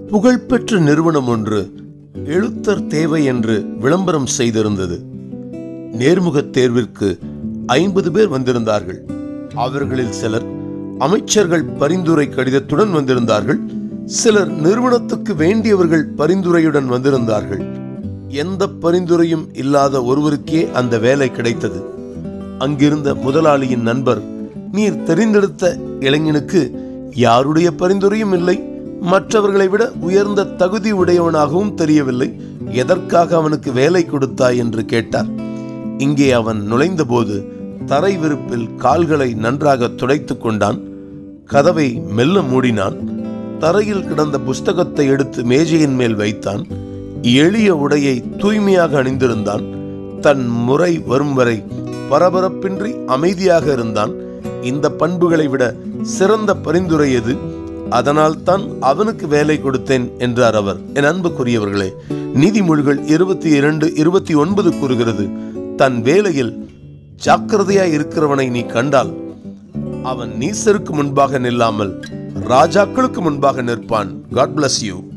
புகழ்பெற்ற நிறுவனம் ஒன்று எழுத்தர் தேவை என்று விளம்பரம் செய்திருந்தது நேர்முகத் தேர்விற்கு ஐம்பது பேர் வந்திருந்தார்கள் அவர்களில் சிலர் அமைச்சர்கள் பரிந்துரை கடிதத்துடன் வந்திருந்தார்கள் சிலர் நிறுவனத்துக்கு வேண்டியவர்கள் பரிந்துரையுடன் வந்திருந்தார்கள் எந்த பரிந்துரையும் இல்லாத ஒருவருக்கே அந்த வேலை கிடைத்தது அங்கிருந்த முதலாளியின் நண்பர் நீர் தெரிந்தெடுத்த இளைஞனுக்கு யாருடைய பரிந்துரையும் இல்லை மற்றவர்களை விட உயர்ந்த தகுதி உடையவனாகவும் தெரியவில்லை எதற்காக அவனுக்கு வேலை கொடுத்தாய் என்று கேட்டார் இங்கே அவன் நுழைந்தபோது தரை விருப்பில் கால்களை நன்றாக துடைத்துக் கொண்டான் கதவை மெல்ல மூடினான் தரையில் கிடந்த புஸ்தகத்தை எடுத்து மேஜையின் மேல் வைத்தான் எளிய உடையை தூய்மையாக அணிந்திருந்தான் தன் முறை வரும் வரை பரபரப்பின்றி அமைதியாக இருந்தான் இந்த பண்புகளை விட சிறந்த பரிந்துரை எது அதனால் தான் அவனுக்கு வேலை கொடுத்தேன் என்றார் அவர் என் அன்புக்குரியவர்களே நீதிமொழிகள் இருபத்தி இரண்டு இருபத்தி ஒன்பது கூறுகிறது தன் வேலையில் ஜாக்கிரதையாய் இருக்கிறவனை நீ கண்டால் அவன் நீசருக்கு முன்பாக நில்லாமல் ராஜாக்களுக்கு முன்பாக நிற்பான் காட் bless யூ